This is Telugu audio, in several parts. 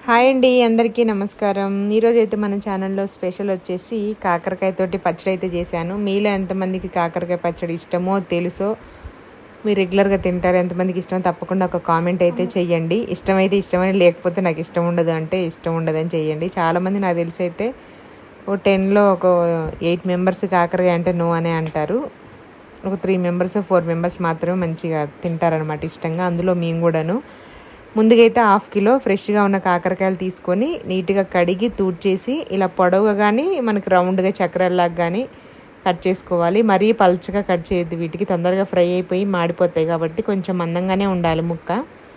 హాయ్ అండి అందరికీ నమస్కారం ఈరోజు అయితే మన ఛానల్లో స్పెషల్ వచ్చేసి కాకరకాయ తోటి పచ్చడి అయితే చేశాను మీలో ఎంతమందికి కాకరకాయ పచ్చడి ఇష్టమో తెలుసో మీరు రెగ్యులర్గా తింటారు ఎంతమందికి ఇష్టమో తప్పకుండా ఒక కామెంట్ అయితే చెయ్యండి ఇష్టమైతే ఇష్టమని లేకపోతే నాకు ఇష్టం ఉండదు అంటే ఇష్టం ఉండదని చెయ్యండి చాలామంది నాకు తెలిసి అయితే ఓ టెన్లో ఒక ఎయిట్ మెంబర్స్ కాకరకాయ అంటే నో అనే అంటారు ఒక త్రీ మెంబర్స్ ఫోర్ మెంబర్స్ మాత్రమే మంచిగా తింటారనమాట ఇష్టంగా అందులో మేము కూడాను ముందుగా అయితే హాఫ్ కిలో ఫ్రెష్గా ఉన్న కాకరకాయలు తీసుకొని నీట్గా కడిగి తూడ్చేసి ఇలా పొడవుగా కానీ మనకి రౌండ్గా చక్రాల్లాగా కానీ కట్ చేసుకోవాలి మరీ పల్చగా కట్ చేయొద్దు వీటికి తొందరగా ఫ్రై అయిపోయి మాడిపోతాయి కాబట్టి కొంచెం మందంగానే ఉండాలి ముక్క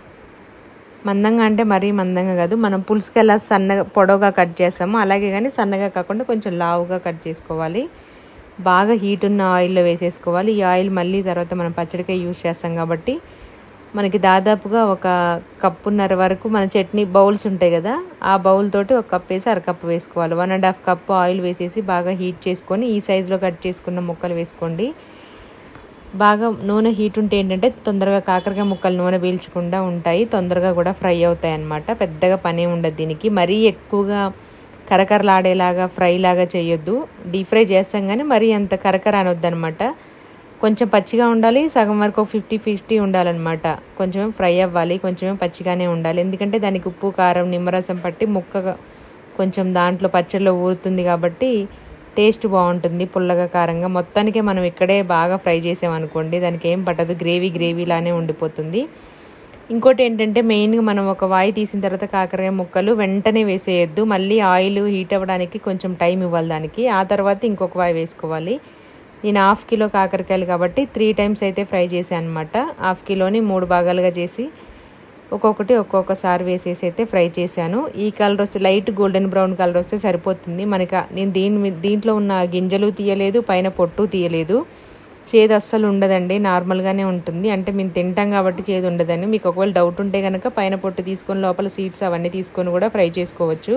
మందంగా అంటే మరీ మందంగా కాదు మనం పులుసుకి ఎలా సన్నగా పొడవుగా కట్ చేస్తామో అలాగే కానీ సన్నగా కాకుండా కొంచెం లావుగా కట్ చేసుకోవాలి బాగా హీట్ ఉన్న ఆయిల్లో వేసేసుకోవాలి ఈ ఆయిల్ మళ్ళీ తర్వాత మనం పచ్చడికే యూజ్ చేస్తాం కాబట్టి మనకి దాదాపుగా ఒక కప్పున్నర వరకు మన చట్నీ బౌల్స్ ఉంటాయి కదా ఆ బౌల్ తోటి ఒక కప్ వేసి అరకప్పు వేసుకోవాలి one and half cup oil వేసేసి బాగా హీట్ చేసుకొని ఈ సైజులో కట్ చేసుకున్న ముక్కలు వేసుకోండి బాగా నూనె హీట్ ఉంటే ఏంటంటే తొందరగా కాకరకాయ ముక్కలు నూనె పీల్చకుండా ఉంటాయి తొందరగా కూడా ఫ్రై అవుతాయి అన్నమాట పెద్దగా పని ఉండదు దీనికి మరీ ఎక్కువగా కరకరలాడేలాగా ఫ్రై లాగా చేయొద్దు డీప్ ఫ్రై చేస్తాం కానీ మరీ అంత కరకర అనొద్దు అనమాట కొంచెం పచ్చిగా ఉండాలి సగం వరకు ఫిఫ్టీ ఫిఫ్టీ ఉండాలన్నమాట కొంచెం ఫ్రై అవ్వాలి కొంచెం పచ్చిగానే ఉండాలి ఎందుకంటే దానికి ఉప్పు కారం నిమ్మరసం పట్టి ముక్క కొంచెం దాంట్లో పచ్చడిలో ఊరుతుంది కాబట్టి టేస్ట్ బాగుంటుంది పుల్లగా కారంగా మొత్తానికే మనం ఇక్కడే బాగా ఫ్రై చేసామనుకోండి దానికి ఏం పట్టదు గ్రేవీ గ్రేవీలానే ఉండిపోతుంది ఇంకోటి ఏంటంటే మెయిన్గా మనం ఒక వాయి తీసిన తర్వాత కాకరకాయ ముక్కలు వెంటనే వేసేయద్దు మళ్ళీ ఆయిల్ హీట్ అవ్వడానికి కొంచెం టైం ఇవ్వాలి దానికి ఆ తర్వాత ఇంకొక వాయి వేసుకోవాలి నేను హాఫ్ కిలో కాకరకాయలు కాబట్టి త్రీ టైమ్స్ అయితే ఫ్రై చేశాను అనమాట హాఫ్ కిలోని మూడు భాగాలుగా చేసి ఒక్కొక్కటి ఒక్కొక్కసారి వేసేసి అయితే ఫ్రై చేశాను ఈ కలర్ వస్తే లైట్ గోల్డెన్ బ్రౌన్ కలర్ వస్తే సరిపోతుంది మనకి నేను దీని దీంట్లో ఉన్న గింజలు తీయలేదు పైన పొట్టు తీయలేదు చేదు అస్సలు ఉండదండి నార్మల్గానే ఉంటుంది అంటే మేము తింటాం కాబట్టి చేదు ఉండదని మీకు ఒకవేళ డౌట్ ఉంటే కనుక పైన పొట్టు తీసుకొని లోపల సీడ్స్ అవన్నీ తీసుకొని కూడా ఫ్రై చేసుకోవచ్చు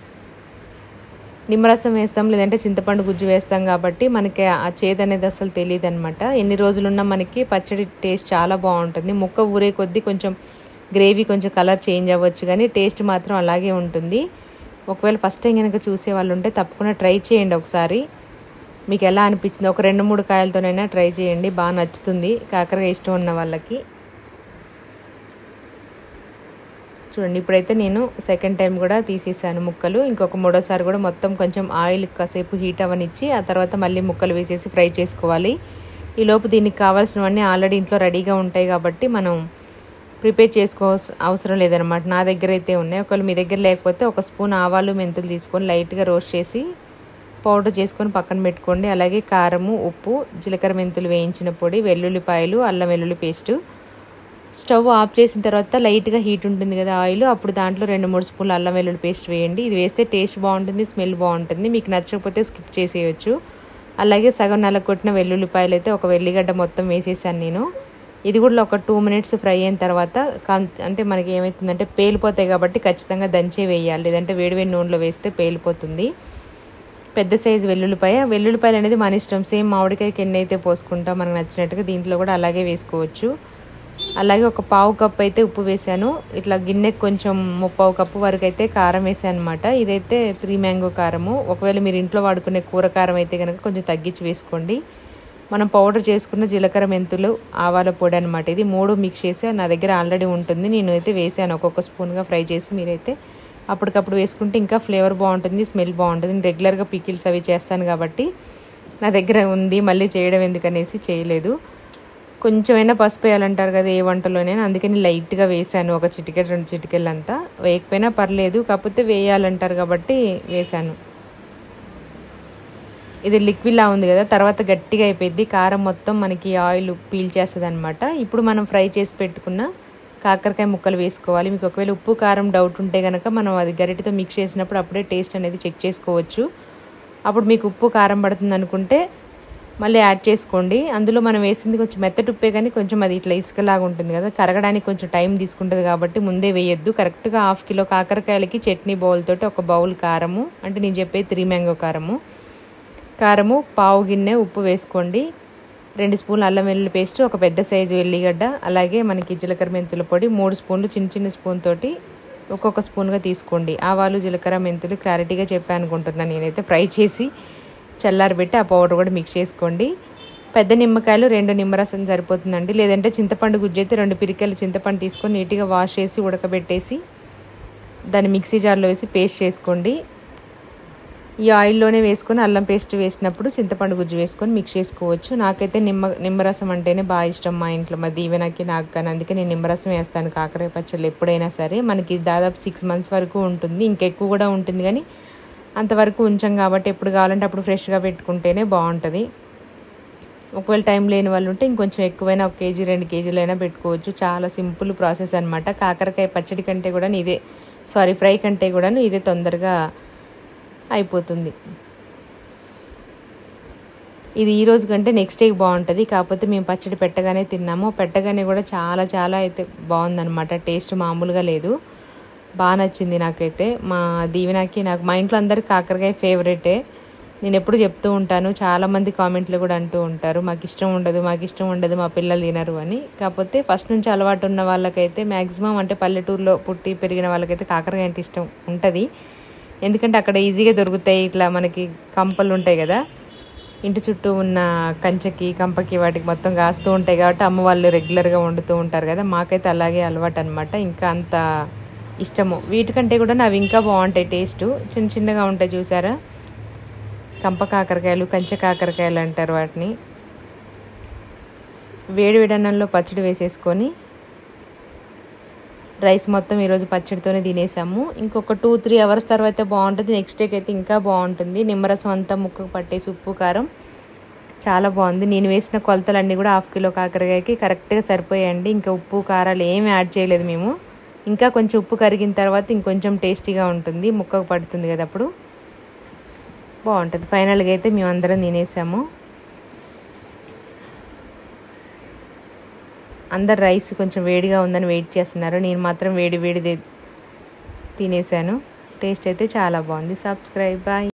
నిమ్మరసం వేస్తాం లేదంటే చింతపండు గుజ్జు వేస్తాం కాబట్టి మనకి ఆ చేదు అనేది అసలు తెలియదు అనమాట ఎన్ని రోజులున్నా మనకి పచ్చడి టేస్ట్ చాలా బాగుంటుంది ముక్క ఊరే కొద్దీ కొంచెం గ్రేవీ కొంచెం కలర్ చేంజ్ అవ్వచ్చు కానీ టేస్ట్ మాత్రం అలాగే ఉంటుంది ఒకవేళ ఫస్ట్ టైం కనుక చూసే వాళ్ళు ఉంటే తప్పకుండా ట్రై చేయండి ఒకసారి మీకు ఎలా అనిపించింది ఒక రెండు మూడు కాయలతోనైనా ట్రై చేయండి బాగా నచ్చుతుంది కాకరకాయ ఇష్టం ఉన్న వాళ్ళకి చూడండి ఇప్పుడైతే నేను సెకండ్ టైం కూడా తీసేసాను ముక్కలు ఇంకొక మూడోసారి కూడా మొత్తం కొంచెం ఆయిల్ కాసేపు హీట్ అవ్వనిచ్చి ఆ తర్వాత మళ్ళీ ముక్కలు వేసేసి ఫ్రై చేసుకోవాలి ఈలోపు దీనికి కావాల్సినవన్నీ ఆల్రెడీ ఇంట్లో రెడీగా ఉంటాయి కాబట్టి మనం ప్రిపేర్ చేసుకో అవసరం లేదనమాట నా దగ్గర అయితే ఉన్నాయి ఒకవేళ మీ దగ్గర లేకపోతే ఒక స్పూన్ ఆవాలు మెంతులు తీసుకొని లైట్గా రోస్ట్ చేసి పౌడర్ చేసుకొని పక్కన పెట్టుకోండి అలాగే కారము ఉప్పు జీలకర్ర మెంతులు వేయించిన పొడి వెల్లుల్లిపాయలు అల్లం వెల్లుల్లి పేస్టు స్టవ్ ఆఫ్ చేసిన తర్వాత లైట్గా హీట్ ఉంటుంది కదా ఆయిల్ అప్పుడు దాంట్లో రెండు మూడు స్పూన్లు అల్లం వెల్లుల్లి పేస్ట్ వేయండి ఇది వేస్తే టేస్ట్ బాగుంటుంది స్మెల్ బాగుంటుంది మీకు నచ్చకపోతే స్కిప్ చేసేయచ్చు అలాగే సగం నల్ల కొట్టిన వెల్లుల్లిపాయలు అయితే ఒక వెల్లిగడ్డ మొత్తం వేసేసాను నేను ఇది కూడా ఒక టూ మినిట్స్ ఫ్రై అయిన తర్వాత అంటే మనకి ఏమవుతుందంటే పేలిపోతాయి కాబట్టి ఖచ్చితంగా దంచే వేయాలి లేదంటే వేడివేడి నూనెలో వేస్తే పేలిపోతుంది పెద్ద సైజు వెల్లుల్లిపాయ వెల్లుల్లిపాయలు అనేది మన ఇష్టం సేమ్ మామిడికాయకి ఎన్ని అయితే పోసుకుంటాం మనకు నచ్చినట్టుగా దీంట్లో కూడా అలాగే వేసుకోవచ్చు అలాగే ఒక పావు కప్ అయితే ఉప్పు వేసాను ఇట్లా గిన్నెకి కొంచెం ముప్పావు కప్పు వరకు అయితే కారం వేసాను అనమాట ఇదైతే త్రీ మ్యాంగో కారము ఒకవేళ మీరు ఇంట్లో వాడుకునే కూర కారం అయితే కనుక కొంచెం తగ్గించి వేసుకోండి మనం పౌడర్ చేసుకున్న జీలకర్ర మెంతులు ఆవాల పొడి అనమాట ఇది మూడు మిక్స్ చేసి నా దగ్గర ఆల్రెడీ ఉంటుంది నేను అయితే వేసాను ఒక్కొక్క స్పూన్గా ఫ్రై చేసి మీరైతే అప్పటికప్పుడు వేసుకుంటే ఇంకా ఫ్లేవర్ బాగుంటుంది స్మెల్ బాగుంటుంది నేను రెగ్యులర్గా పికిల్స్ అవి చేస్తాను కాబట్టి నా దగ్గర ఉంది మళ్ళీ చేయడం ఎందుకనేసి చేయలేదు కొంచెమైనా పసుపు వేయాలంటారు కదా ఏ వంటలోనే అందుకని లైట్గా వేసాను ఒక చిటికెట్ రెండు చిటికెళ్ళు అంతా వేయకపోయినా పర్లేదు కాకపోతే వేయాలంటారు కాబట్టి వేసాను ఇది లిక్విడ్లా ఉంది కదా తర్వాత గట్టిగా అయిపోయింది కారం మొత్తం మనకి ఆయిల్ పీల్చేస్తుంది అనమాట ఇప్పుడు మనం ఫ్రై చేసి పెట్టుకున్న కాకరకాయ ముక్కలు వేసుకోవాలి మీకు ఒకవేళ ఉప్పు కారం డౌట్ ఉంటే కనుక మనం అది గరిటతో మిక్స్ చేసినప్పుడు అప్పుడే టేస్ట్ అనేది చెక్ చేసుకోవచ్చు అప్పుడు మీకు ఉప్పు కారం పడుతుంది అనుకుంటే మళ్ళీ యాడ్ చేసుకోండి అందులో మనం వేసింది కొంచెం మెత్తటి ఉప్పే కానీ కొంచెం అది ఇట్లా ఇసుకలాగా ఉంటుంది కదా కరగడానికి కొంచెం టైం తీసుకుంటుంది కాబట్టి ముందే వేయొద్దు కరెక్ట్గా హాఫ్ కిలో కాకరకాయలకి చట్నీ బౌల్ తోటి ఒక బౌల్ కారము అంటే నేను చెప్పేది త్రీ మ్యాంగో కారము కారము పావు గిన్నె ఉప్పు వేసుకోండి రెండు స్పూన్లు అల్లం వెల్లుల్లి పేస్ట్ ఒక పెద్ద సైజు ఎల్లిగడ్డ అలాగే మనకి జీలకర్ర మెంతుల పొడి మూడు స్పూన్లు చిన్న చిన్న స్పూన్ తోటి ఒక్కొక్క స్పూన్గా తీసుకోండి ఆవాలు జీలకర్ర మెంతులు క్లారిటీగా చెప్పాను అనుకుంటున్నాను నేనైతే ఫ్రై చేసి చల్లారబెట్టి ఆ పౌడర్ కూడా మిక్స్ చేసుకోండి పెద్ద నిమ్మకాయలు రెండు నిమ్మరసం సరిపోతుందండి లేదంటే చింతపండు గుజ్జు అయితే రెండు పిరికాయలు చింతపండు తీసుకొని నీట్గా వాష్ చేసి ఉడకబెట్టేసి దాన్ని మిక్సీ జార్లో వేసి పేస్ట్ చేసుకోండి ఈ ఆయిల్లోనే వేసుకొని అల్లం పేస్ట్ వేసినప్పుడు చింతపండు గుజ్జు వేసుకొని మిక్స్ చేసుకోవచ్చు నాకైతే నిమ్మ నిమ్మరసం అంటేనే బాగా ఇష్టం మా ఇంట్లో మా దీవెనకి నాకు కానీ అందుకే నేను నిమ్మరసం వేస్తాను కాకరాయ పచ్చళ్ళు ఎప్పుడైనా సరే మనకి దాదాపు సిక్స్ మంత్స్ వరకు ఉంటుంది ఇంకెక్కువ కూడా ఉంటుంది కానీ అంతవరకు ఉంచాం కాబట్టి ఎప్పుడు కావాలంటే అప్పుడు ఫ్రెష్గా పెట్టుకుంటేనే బాగుంటుంది ఒకవేళ టైం లేని వాళ్ళు ఉంటే ఇంకొంచెం ఎక్కువైనా ఒక కేజీ రెండు కేజీలైనా పెట్టుకోవచ్చు చాలా సింపుల్ ప్రాసెస్ అనమాట కాకరకాయ పచ్చడి కంటే కూడా ఇదే సారీ ఫ్రై కంటే కూడా ఇదే తొందరగా అయిపోతుంది ఇది ఈ రోజు కంటే నెక్స్ట్ డేకి బాగుంటుంది కాకపోతే మేము పచ్చడి పెట్టగానే తిన్నాము పెట్టగానే కూడా చాలా చాలా అయితే బాగుందన్నమాట టేస్ట్ మామూలుగా లేదు బాగా నచ్చింది నాకైతే మా దీవెనకి నాకు మా ఇంట్లో అందరికి కాకరకాయ ఫేవరెటే నేను ఎప్పుడు చెప్తూ ఉంటాను చాలామంది కామెంట్లు కూడా అంటూ ఉంటారు మాకు ఇష్టం ఉండదు మాకు ఇష్టం ఉండదు మా పిల్లలు తినరు అని కాకపోతే ఫస్ట్ నుంచి అలవాటు ఉన్న వాళ్ళకైతే మ్యాక్సిమం అంటే పల్లెటూరులో పుట్టి పెరిగిన వాళ్ళకైతే కాకరకాయ అంటే ఇష్టం ఉంటుంది ఎందుకంటే అక్కడ ఈజీగా దొరుకుతాయి ఇట్లా మనకి కంపలు ఉంటాయి కదా ఇంటి చుట్టూ ఉన్న కంచెకి కంపకి వాటికి మొత్తం కాస్తూ ఉంటాయి కాబట్టి అమ్మ వాళ్ళు రెగ్యులర్గా వండుతూ ఉంటారు కదా మాకైతే అలాగే అలవాటు అనమాట ఇంకా అంత ఇష్టము వీటికంటే కూడా అవి ఇంకా బాగుంటాయి టేస్ట్ చిన్న చిన్నగా ఉంటాయి చూసారా కంప కాకరకాయలు కంచె కాకరకాయలు అంటారు వాటిని వేడి వేడన్నంలో పచ్చడి వేసేసుకొని రైస్ మొత్తం ఈరోజు పచ్చడితోనే తినేసాము ఇంకొక టూ త్రీ అవర్స్ తర్వాత బాగుంటుంది నెక్స్ట్ డేకి అయితే ఇంకా బాగుంటుంది నిమ్మరసం అంతా ముక్కకు పట్టేసి ఉప్పు కారం చాలా బాగుంది నేను వేసిన కొలతలన్నీ కూడా హాఫ్ కిలో కాకరకాయకి కరెక్ట్గా సరిపోయాయండి ఇంకా ఉప్పు కారాలు ఏమి యాడ్ చేయలేదు మేము ఇంకా కొంచెం ఉప్పు కరిగిన తర్వాత ఇంకొంచెం టేస్టీగా ఉంటుంది ముక్కకు పడుతుంది కదా అప్పుడు బాగుంటుంది ఫైనల్గా అయితే మేము అందరం తినేసాము అందరు రైస్ కొంచెం వేడిగా ఉందని వెయిట్ చేస్తున్నారు నేను మాత్రం వేడి వేడిది తినేసాను టేస్ట్ అయితే చాలా బాగుంది సబ్స్క్రైబ్ బాయ్